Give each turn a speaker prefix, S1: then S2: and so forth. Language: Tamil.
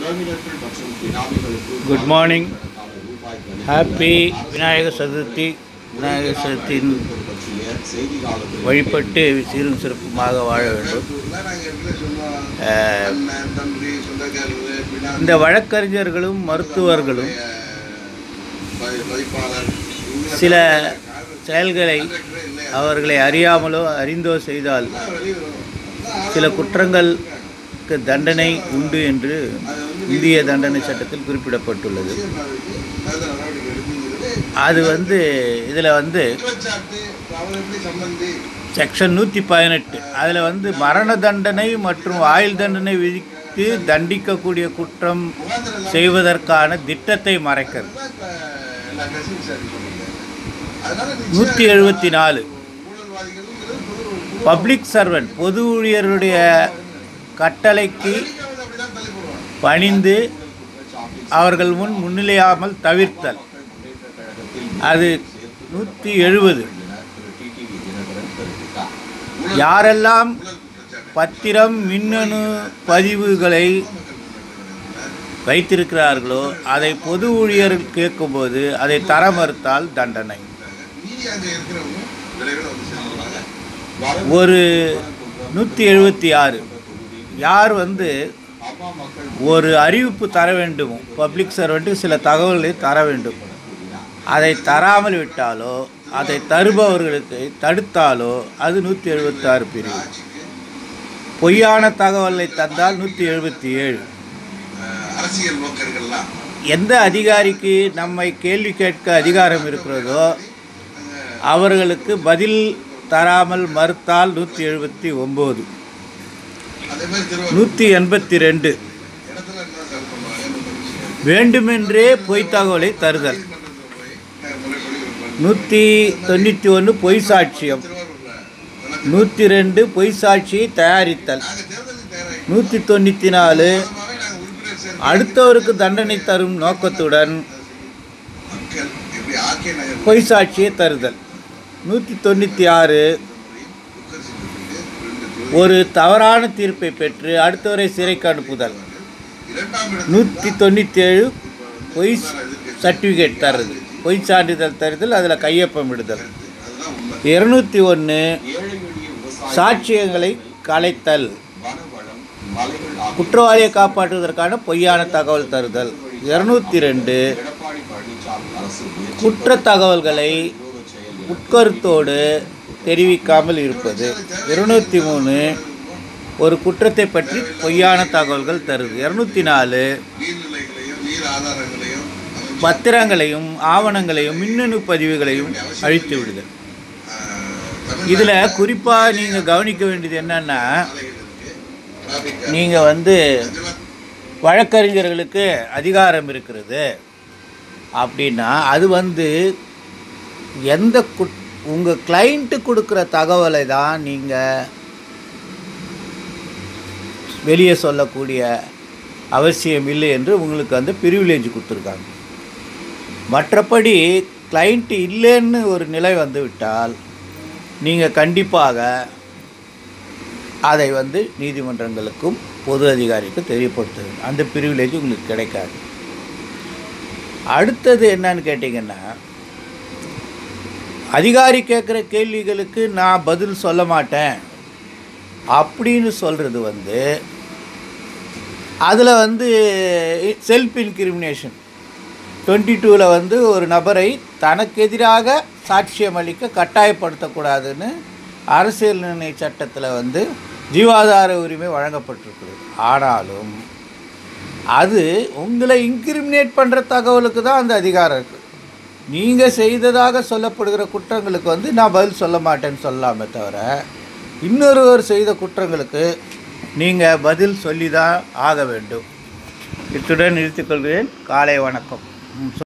S1: உறவினர்கள் மற்றும் பினாமிகளுக்கு
S2: குட் மார்னிங்
S1: ரூபாய்
S2: ஹாப்பி விநாயகர் சதுர்த்தி விநாயகர் சதுர்த்தியின்
S1: பற்றிய செய்தி காலத்தில்
S2: வழிபட்டு சீரும் சிறப்புமாக வாழ வேண்டும் அஹ், இந்த வழக்கறிஞர்களும் மருத்துவர்களும் சில செயல்களை அவர்களை அறியாமலோ அறிந்தோ செய்தால் சில குற்றங்களுக்கு தண்டனை உண்டு என்று இந்திய தண்டனை சட்டத்தில் குறிப்பிடப்பட்டுள்ளது அது வந்து இதில் வந்து செக்ஷன் நூற்றி பதினெட்டு அதில் வந்து மரண தண்டனை மற்றும் ஆயுள் தண்டனை விதித்து தண்டிக்கக்கூடிய குற்றம் செய்வதற்கான திட்டத்தை மறைக்கிறது நூற்றி எழுபத்தி நாலு பப்ளிக் சர்வெண்ட் பொது ஊழியருடைய கட்டளைக்கு பணிந்து அவர்கள் முன் முன்னிலையாமல் தவிர்த்தல் அது நூற்றி எழுபது யாரெல்லாம் பத்திரம் மின்னணு பதிவுகளை வைத்திருக்கிறார்களோ அதை பொது ஊழியர் கேட்கும்போது அதை தர மறுத்தால் தண்டனை ஒரு நூற்றி எழுபத்தி ஆறு யார் வந்து ஒரு அறிவிப்பு தர வேண்டும் பப்ளிக் சர்வெண்ட்டு சில தகவல்களை தர வேண்டும் அதை தராமல் விட்டாலோ அதை தருபவர்களுக்கு தடுத்தாலோ அது நூற்றி எழுபத்தாறு பிரிவு பொய்யான தகவலை தந்தால் நூற்றி எழுபத்தி ஏழு
S3: அரசியல் நோக்கர்கள்லாம்
S2: எந்த அதிகாரிக்கு நம்மை கேள்வி கேட்க அதிகாரம் இருக்கிறதோ அவர்களுக்கு பதில் தராமல் மறுத்தால் நூற்றி எழுபத்தி ஒம்பது
S3: அதே மாதிரி திருவள்ளுவர்
S2: நூற்றி எண்பத்தி ரெண்டு
S3: இடத்துல என்ன சார் பண்ணுவாங்க
S2: வேண்டுமென்றே பொய் தகவலை தருதல்
S3: நீதிமன்றத்தில் போய் அஹ், முறைப்படி ஒரு பண்ணி
S2: நூற்றி தொண்ணூற்றி ஒன்று பொய் சாட்சியம்
S3: திருவாரூர்ல அதெல்லாம்
S2: நூற்றி ரெண்டு பொய் சாட்சியை தயாரித்தல்
S3: நாங்க தேர்தலுக்கு தயாராகி
S2: நூற்றி தொண்ணூற்றி நாலு
S3: மாதமாவே நாங்க உறுப்பினர் சேர்ந்து
S2: அடுத்தவருக்கு தண்டனை தரும் நோக்கத்துடன்
S3: மக்கள் எப்படி ஆர்கே நகர்
S2: பொய் சாட்சியை தருதல் நூற்றி தொண்ணூற்றி ஆறு
S3: குக்கர் சின்னத்துக்கு ரெண்டு தொகுதி
S2: ஒரு தவறான தீர்ப்பை பெற்று அடுத்தவரை சிறைக்கு அனுப்புதல்
S3: இரண்டாம் இடத்துல
S2: நூற்றி தொண்ணூற்றி ஏழு பொய் சர்டிஃபிகேட் தருது பொய் சான்றிதழ் தருதல் அதில் கையொப்பம் இடுதல்
S3: அதுதான் உண்மை
S2: இருநூற்றி ஒன்று
S1: ஏழை எளிய விவசாய
S2: சாட்சியங்களை கலைத்தல்
S1: வனவளம் மலைகள் ஆகிய
S2: குற்றவாளியை காப்பாற்றுவதற்கான பொய்யான தகவல் தருதல் இருநூத்தி ரெண்டு
S1: எடப்பாடி பழனிசாமி அரசு முயற்சி
S2: குற்ற தகவல்களை
S1: விரோத செயல்
S2: உட்கருத்தோடு தெரிவிக்காமல் இருப்பது இருநூற்றி மூணு ஒரு குற்றத்தை பற்றி பொய்யான தகவல்கள் தருது இருநூத்தி நாலு
S3: நீர்நிலைகளையும் நீர் ஆதாரங்களையும் அமைச்சு,
S2: பத்திரங்களையும் ஆவணங்களையும் மின்னணு பதிவுகளையும் அழித்து விடுதல்
S3: அஹ், தமிழ்
S2: இதில் குறிப்பாக நீங்கள் கவனிக்க வேண்டியது என்னன்னா
S3: சாலைகளுக்கு டிராபிக்
S2: நீங்கள் வந்து வழக்கறிஞர்களுக்கு அதிகாரம் இருக்கிறது அப்படின்னா அது வந்து எந்த குட் உங்கள் கிளைண்ட்டு கொடுக்குற தகவலை தான் நீங்கள் வெளியே சொல்லக்கூடிய அவசியம் இல்லை என்று உங்களுக்கு வந்து ப்ரிவிலேஜ் கொடுத்துருக்காங்க மற்றபடி கிளைண்ட்டு இல்லைன்னு ஒரு நிலை வந்து விட்டால் நீங்கள் கண்டிப்பாக அதை வந்து நீதிமன்றங்களுக்கும் பொது அதிகாரிக்கும் தெரியப்படுத்த வேண்டும் அந்த ப்ரிவிலேஜ் உங்களுக்கு கிடைக்காது அடுத்தது என்னன்னு கேட்டிங்கன்னா அதிகாரி கேட்குற கேள்விகளுக்கு நான் பதில் சொல்ல மாட்டேன் அப்படின்னு சொல்கிறது வந்து அதில் வந்து செல்ஃப் இன்கிரிமினேஷன் டுவெண்ட்டி டூவில் வந்து ஒரு நபரை தனக்கு எதிராக சாட்சியம் அளிக்க கட்டாயப்படுத்தக்கூடாதுன்னு அரசியல் நிர்ணய சட்டத்தில் வந்து ஜீவாதார உரிமை வழங்கப்பட்டிருக்கிறது ஆனாலும் அது உங்களை இன்கிரிமினேட் பண்ணுற தகவலுக்கு தான் அந்த அதிகாரம் இருக்குது நீங்கள் செய்ததாக சொல்லப்படுகிற குற்றங்களுக்கு வந்து நான் பதில் சொல்ல மாட்டேன்னு சொல்லாமே தவிர இன்னொருவர் செய்த குற்றங்களுக்கு நீங்கள் பதில் சொல்லி தான் ஆக வேண்டும் இத்துடன் நிறுத்திக்கொள்கிறேன் காலை வணக்கம் ம்,